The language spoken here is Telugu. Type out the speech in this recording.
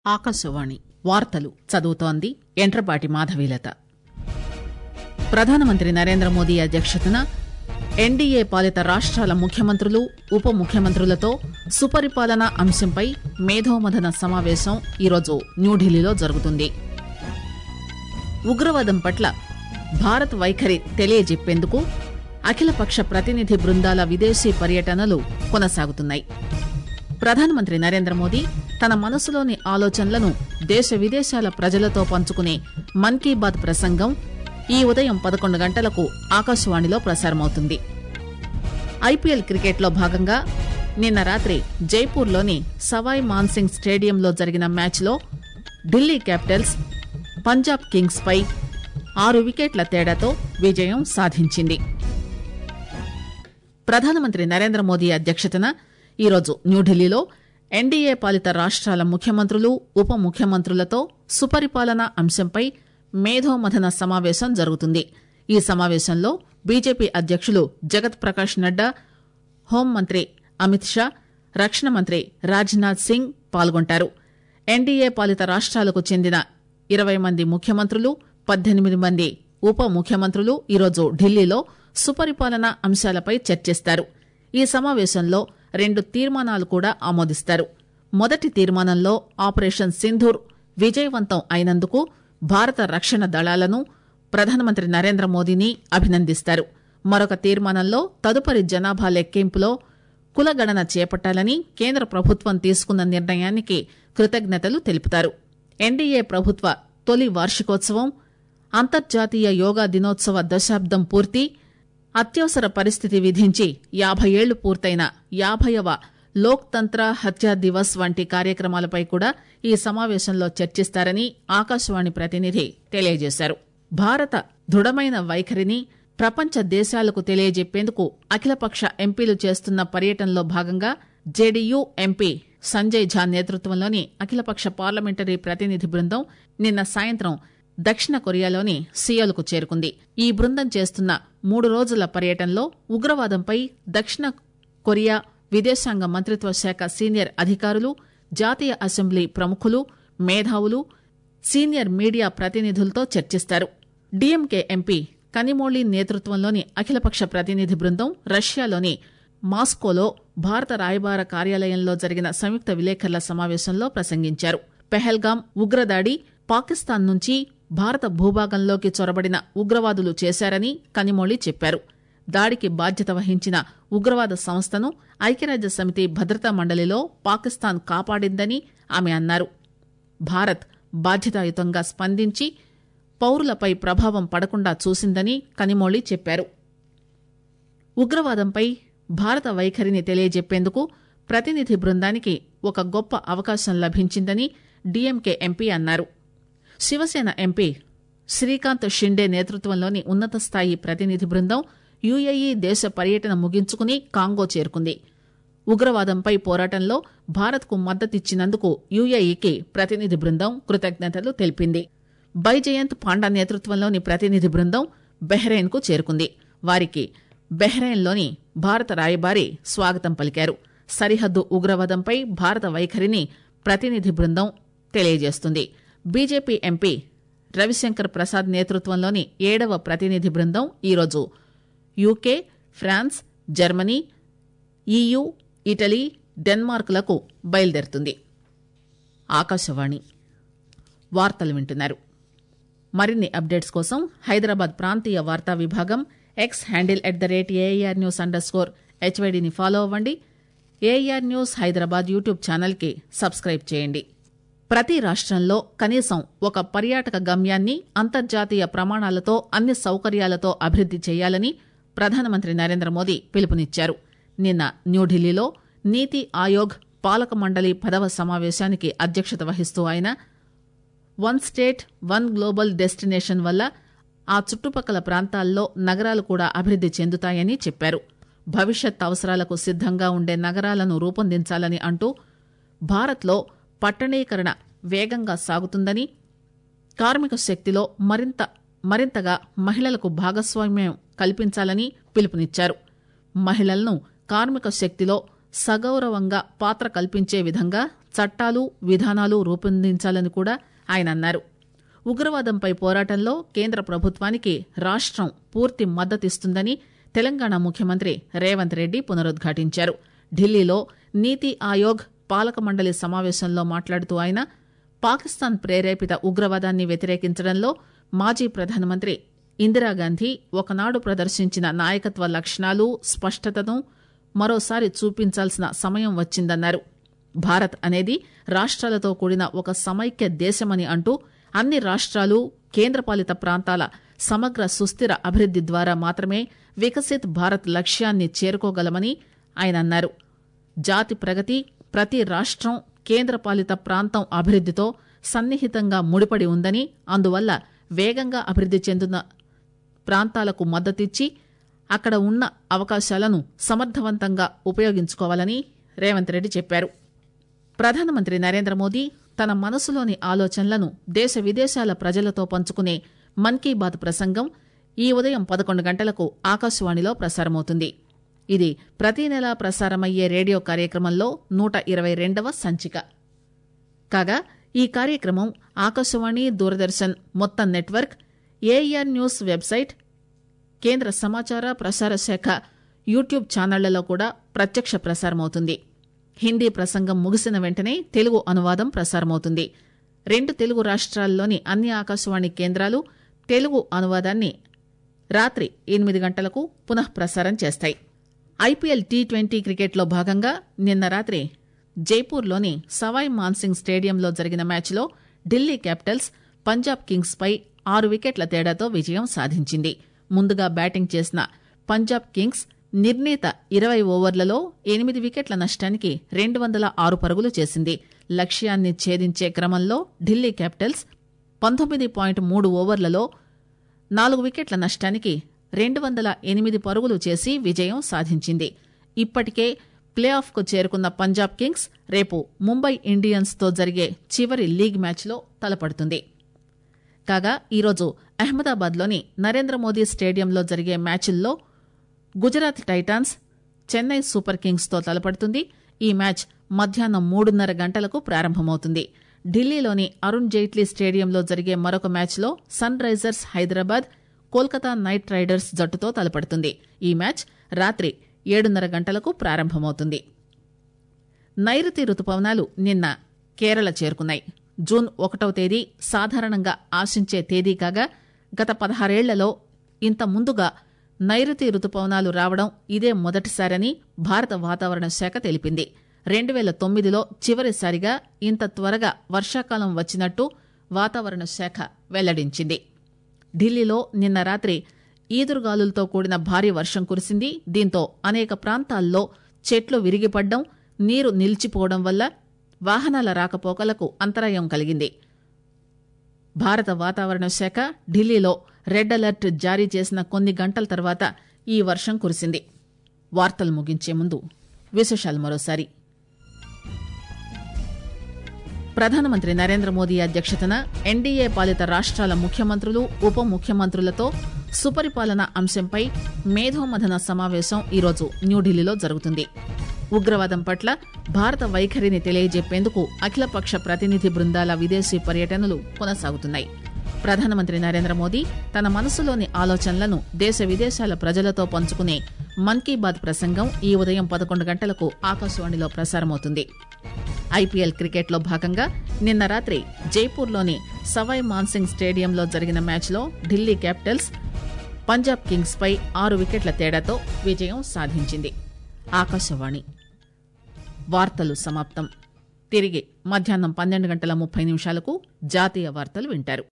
ఆకాశవాణి వార్తలు చదువుతోంది ఎంట్రపాటి మాధవీలత ప్రధానమంత్రి నరేంద్ర మోదీ అధ్యక్షతన ఎన్డీఏ పాలిత రాష్ట్రాల ముఖ్యమంత్రులు ఉప ముఖ్యమంత్రులతో సుపరిపాలన అంశంపై మేధోమథన సమావేశం ఈరోజు న్యూఢిల్లీలో జరుగుతుంది ఉగ్రవాదం పట్ల భారత్ వైఖరి తెలియజెప్పేందుకు అఖిలపక్ష ప్రతినిధి బృందాల విదేశీ పర్యటనలు కొనసాగుతున్నాయి ప్రధానమంత్రి నరేంద్ర మోదీ తన మనసులోని ఆలోచనలను దేశ విదేశాల ప్రజలతో పంచుకునే మన్ కీ బాత్ ప్రసంగం ఈ ఉదయం పదకొండు గంటలకు ఆకాశవాణిలో ప్రసారమవుతుంది ఐపీఎల్ క్రికెట్లో భాగంగా నిన్న రాత్రి జైపూర్లోని సవాయ్ మాన్సింగ్ స్టేడియంలో జరిగిన మ్యాచ్లో ఢిల్లీ క్యాపిటల్స్ పంజాబ్ కింగ్స్ పై ఆరు వికెట్ల తేడాతో విజయం సాధించింది ప్రధానమంత్రి నరేంద్ర మోదీ అధ్యక్షతన ఈరోజు న్యూఢిల్లీలో ఎన్డీఏ పాలిత రాష్ట్రాల ముఖ్యమంత్రులు ఉప ముఖ్యమంత్రులతో సుపరిపాలన అంశంపై మేధోమథన సమావేశం జరుగుతుంది ఈ సమావేశంలో బీజేపీ అధ్యక్షులు జగత్ ప్రకాష్ నడ్డా హోంమంత్రి అమిత్ షా రక్షణ మంత్రి రాజ్నాథ్ సింగ్ పాల్గొంటారు ఎన్డీఏ పాలిత రాష్ట్రాలకు చెందిన ఇరవై మంది ముఖ్యమంత్రులు పద్దెనిమిది మంది ఉప ముఖ్యమంత్రులు ఈరోజు ఢిల్లీలో సుపరిపాలన అంశాలపై చర్చిస్తారు ఈ సమావేశంలో రెండు తీర్మానాలు కూడా ఆమోదిస్తారు మొదటి తీర్మానంలో ఆపరేషన్ సింధూర్ విజయవంతం అయినందుకు భారత రక్షణ దళాలను ప్రధానమంత్రి నరేంద్ర మోదీని అభినందిస్తారు మరొక తీర్మానంలో తదుపరి జనాభా లెక్కింపులో కులగణన చేపట్టాలని కేంద్ర ప్రభుత్వం తీసుకున్న నిర్ణయానికి కృతజ్ఞతలు తెలుపుతారు ఎన్డీఏ ప్రభుత్వ తొలి వార్షికోత్సవం అంతర్జాతీయ యోగా దినోత్సవ దశాబ్దం పూర్తి అత్యవసర పరిస్థితి విధించి యాభై ఏళ్లు పూర్తయిన యాభైవ లోక్ తంత్ర హత్యా దివస్ వంటి కార్యక్రమాలపై కూడా ఈ సమావేశంలో చర్చిస్తారని ఆకాశవాణి ప్రతినిధి తెలియజేశారు భారత దృఢమైన వైఖరిని ప్రపంచ దేశాలకు తెలియజెప్పేందుకు అఖిలపక్ష ఎంపీలు చేస్తున్న పర్యటనలో భాగంగా జేడీయూ ఎంపీ సంజయ్ ఝా నేతృత్వంలోని అఖిలపక్ష పార్లమెంటరీ ప్రతినిధి బృందం నిన్న సాయంత్రం దక్షిణ కొరియాలోని సియోల్కు చేరుకుంది ఈ బృందం చేస్తున్న మూడు రోజుల పర్యటనలో ఉగ్రవాదంపై దక్షిణ కొరియా విదేశాంగ మంత్రిత్వ శాఖ సీనియర్ అధికారులు జాతీయ అసెంబ్లీ ప్రముఖులు మేధావులు సీనియర్ మీడియా ప్రతినిధులతో చర్చిస్తారు డీఎంకే ఎంపీ కనిమోళి నేతృత్వంలోని అఖిలపక్ష ప్రతినిధి బృందం రష్యాలోని మాస్కోలో భారత రాయబార కార్యాలయంలో జరిగిన సంయుక్త విలేకరుల సమావేశంలో ప్రసంగించారు పెహల్గాం ఉగ్రదాడి పాకిస్తాన్ నుంచి భారత భూభాగంలోకి చొరబడిన ఉగ్రవాదులు చేశారని కనిమోళి చెప్పారు దాడికి బాధ్యత వహించిన ఉగ్రవాద సంస్థను ఐక్యరాజ్య సమితి భద్రతా మండలిలో పాకిస్తాన్ కాపాడిందని ఆమె అన్నారు భారత్ బాధ్యతాయుతంగా స్పందించి పౌరులపై ప్రభావం పడకుండా చూసిందని కనిమోళి చెప్పారు ఉగ్రవాదంపై భారత వైఖరిని తెలియజెప్పేందుకు ప్రతినిధి బృందానికి ఒక గొప్ప అవకాశం లభించిందని డీఎంకే ఎంపీ అన్నారు శివసేన ఎంపీ శ్రీకాంత్ షిండే నేతృత్వంలోని ఉన్నత స్థాయి ప్రతినిధి బృందం యుఏఈ దేశ పర్యటన ముగించుకుని కాంగో చేరుకుంది ఉగ్రవాదంపై పోరాటంలో భారత్కు మద్దతిచ్చినందుకు యుఏఈకి ప్రతినిధి బృందం కృతజ్ఞతలు తెలిపింది బైజయంత్ పాండా నేతృత్వంలోని ప్రతినిధి బృందం బెహ్రెయిన్కు చేరుకుంది వారికి బెహ్రెయిన్లోని భారత రాయబారి స్వాగతం పలికారు సరిహద్దు ఉగ్రవాదంపై భారత వైఖరిని ప్రతినిధి బృందం తెలియజేస్తుంది బీజేపీ ఎంపీ రవిశంకర్ ప్రసాద్ నేతృత్వంలోని ఏడవ ప్రతినిధి బృందం ఈరోజు UK France Germany EU Italy డెన్మార్క్లకు బయలుదేరుతుంది ఆకాశవాణి వార్తలు వింటున్నారు మరిన్ని అప్డేట్స్ కోసం హైదరాబాద్ ప్రాంతీయ వార్తా విభాగం X handle at the rate AIR news underscore హెచ్వైడిని ఫాలో అవ్వండి ఏఆర్ న్యూస్ హైదరాబాద్ యూట్యూబ్ ఛానల్కి సబ్స్క్రైబ్ చేయండి ప్రతి రాష్ట్రంలో కనీసం ఒక పర్యాటక గమ్యాన్ని అంతర్జాతీయ ప్రమాణాలతో అన్ని సౌకర్యాలతో అభివృద్ది చేయాలని ప్రధానమంత్రి నరేంద్ర మోదీ పిలుపునిచ్చారు నిన్న న్యూఢిల్లీలో నీతి ఆయోగ్ పాలక మండలి పదవ సమావేశానికి అధ్యక్షత వహిస్తూ ఆయన one state one global destination వల్ల ఆ చుట్టుపక్కల ప్రాంతాల్లో నగరాలు కూడా అభివృద్ది చెందుతాయని చెప్పారు భవిష్యత్ అవసరాలకు సిద్దంగా ఉండే నగరాలను రూపొందించాలని అంటూ భారత్లో పట్టణీకరణ వేగంగా సాగుతుందని కార్మిక శక్తిలో మరింత మరింతగా మహిళలకు భాగస్వామ్యం కల్పించాలని పిలుపునిచ్చారు మహిళలను కార్మిక శక్తిలో సగౌరవంగా పాత్ర కల్పించే విధంగా చట్టాలు విధానాలు రూపొందించాలని కూడా ఆయన అన్నారు ఉగ్రవాదంపై పోరాటంలో కేంద్ర ప్రభుత్వానికి రాష్టం పూర్తి మద్దతిస్తుందని తెలంగాణ ముఖ్యమంత్రి రేవంత్ రెడ్డి పునరుద్ఘాటించారు ఢిల్లీలో నీతి ఆయోగ్ పాలక మండలి సమావేశంలో మాట్లాడుతూ ఆయన పాకిస్తాన్ ప్రేరేపిత ఉగ్రవాదాన్ని వ్యతిరేకించడంలో మాజీ ప్రధానమంత్రి ఇందిరాగాంధీ ఒకనాడు ప్రదర్శించిన నాయకత్వ లక్షణాలు స్పష్టతను మరోసారి చూపించాల్సిన సమయం వచ్చిందన్నారు భారత్ అనేది రాష్ట్రాలతో కూడిన ఒక సమైక్య దేశమని అంటూ అన్ని రాష్ట్రాలు కేంద్రపాలిత ప్రాంతాల సమగ్ర సుస్థిర అభివృద్ది ద్వారా మాత్రమే వికసిత్ భారత్ లక్ష్యాన్ని చేరుకోగలమని ఆయన అన్నారు జాతి ప్రగతి ప్రతి రాష్ట్రం కేంద్రపాలిత ప్రాంతం అభివృద్దితో సన్నిహితంగా ముడిపడి ఉందని అందువల్ల వేగంగా అభివృద్ది చెందుతున్న ప్రాంతాలకు మద్దతిచ్చి అక్కడ ఉన్న అవకాశాలను సమర్థవంతంగా ఉపయోగించుకోవాలని రేవంత్ రెడ్డి చెప్పారు ప్రధానమంత్రి నరేంద్ర మోదీ తన మనసులోని ఆలోచనలను దేశ విదేశాల ప్రజలతో పంచుకునే మన్ కీ బాత్ ప్రసంగం ఈ ఉదయం పదకొండు గంటలకు ఆకాశవాణిలో ప్రసారమవుతుంది ఇది ప్రతి నెలా ప్రసారమయ్యే రేడియో కార్యక్రమంలో నూట ఇరవై రెండవ సంచిక కాగా ఈ కార్యక్రమం ఆకాశవాణి దూరదర్శన్ మొత్తం నెట్వర్క్ ఏఆర్ న్యూస్ వెబ్సైట్ కేంద్ర సమాచార ప్రసార శాఖ యూట్యూబ్ ఛానళ్లలో కూడా ప్రత్యక్ష ప్రసారమవుతుంది హిందీ ప్రసంగం ముగిసిన వెంటనే తెలుగు అనువాదం ప్రసారమవుతుంది రెండు తెలుగు రాష్ట్రాల్లోని అన్ని ఆకాశవాణి కేంద్రాలు తెలుగు అనువాదాన్ని రాత్రి ఎనిమిది గంటలకు పునః ప్రసారం చేస్తాయి ఐపీఎల్ టీ ట్వంటీ క్రికెట్లో భాగంగా నిన్న రాత్రి జైపూర్లోని సవాయ్ మాన్సింగ్ స్టేడియంలో జరిగిన మ్యాచ్లో ఢిల్లీ క్యాపిటల్స్ పంజాబ్ కింగ్స్ పై ఆరు వికెట్ల తేడాతో విజయం సాధించింది ముందుగా బ్యాటింగ్ చేసిన పంజాబ్ కింగ్స్ నిర్ణీత ఇరవై ఓవర్లలో ఎనిమిది వికెట్ల నష్టానికి రెండు వందల ఆరు పరుగులు చేసింది లక్ష్యాన్ని ఛేదించే క్రమంలో ఢిల్లీ క్యాపిటల్స్ పంతొమ్మిది పాయింట్ మూడు ఓవర్లలో నాలుగు వికెట్ల నష్టానికి రెండు వందల ఎనిమిది పరుగులు చేసి విజయం సాధించింది ఇప్పటికే ప్లే ఆఫ్కు చేరుకున్న పంజాబ్ కింగ్స్ రేపు ముంబై ఇండియన్స్తో జరిగే చివరి లీగ్ మ్యాచ్లో తలపడుతుంది కాగా ఈరోజు అహ్మదాబాద్లోని నరేంద్ర మోదీ స్టేడియంలో జరిగే మ్యాచ్ల్లో గుజరాత్ టైటాన్స్ చెన్నై సూపర్ కింగ్స్తో తలపడుతుంది ఈ మ్యాచ్ మధ్యాహ్నం మూడున్నర గంటలకు ప్రారంభమవుతుంది ఢిల్లీలోని అరుణ్ జైట్లీ స్టేడియంలో జరిగే మరొక మ్యాచ్లో Sunrisers Hyderabad Kolkata Knight Riders జట్టుతో తలపడుతుంది ఈ మ్యాచ్ రాత్రి ఏడున్నర గంటలకు ప్రారంభమవుతుంది నైరుతి రుతుపవనాలు నిన్న కేరళ చేరుకున్నాయి జూన్ ఒకటవ తేదీ సాధారణంగా ఆశించే తేదీ కాగా గత పదహారేళ్లలో ఇంత ముందుగా నైరుతి రుతుపవనాలు రావడం ఇదే మొదటిసారని భారత వాతావరణ శాఖ తెలిపింది రెండు వేల తొమ్మిదిలో చివరిసారిగా ఇంత త్వరగా వర్షాకాలం వచ్చినట్టు వాతావరణ శాఖ వెల్లడించింది ఢిల్లీలో నిన్న రాత్రి ఈదురుగాలులతో కూడిన భారీ వర్షం కురిసింది దీంతో అనేక ప్రాంతాల్లో చెట్లు విరిగిపడ్డం నీరు నిలిచిపోవడం వల్ల వాహనాల రాకపోకలకు అంతరాయం కలిగింది భారత వాతావరణ శాఖ ఢిల్లీలో రెడ్ అలర్ట్ జారీ చేసిన కొన్ని గంటల తర్వాత ఈ వర్షం కురిసింది వార్తలు ముగించే ముందు విశేషాలు మరోసారి ప్రధానమంత్రి నరేంద్ర మోదీ అధ్యక్షతన ఎన్డీఏ పాలిత రాష్ట్రాల ముఖ్యమంత్రులు ఉప ముఖ్యమంత్రులతో సుపరిపాలన అంశంపై మేధోమథన సమావేశం ఈరోజు న్యూఢిల్లీలో జరుగుతుంది ఉగ్రవాదం పట్ల భారత వైఖరిని తెలియజెప్పేందుకు అఖిలపక్ష ప్రతినిధి బృందాల విదేశీ పర్యటనలు కొనసాగుతున్నాయి ప్రధానమంత్రి నరేంద్ర మోదీ తన మనసులోని ఆలోచనలను దేశ విదేశాల ప్రజలతో పంచుకునే మన్ కీ బాత్ ప్రసంగం ఈ ఉదయం పదకొండు గంటలకు ఆకాశవాణిలో ప్రసారమవుతుంది ఐపీఎల్ క్రికెట్లో భాగంగా నిన్న రాత్రి జైపూర్లోని సవాయ్ మాన్సింగ్ స్టేడియంలో జరిగిన మ్యాచ్లో ఢిల్లీ క్యాపిటల్స్ పంజాబ్ కింగ్స్ పై ఆరు వికెట్ల తేడాతో విజయం సాధించింది ఆకాశవాణి వార్తలు సమాప్తం తిరిగి మధ్యాహ్నం పన్నెండు గంటల ముప్పై నిమిషాలకు జాతీయ వార్తలు వింటారు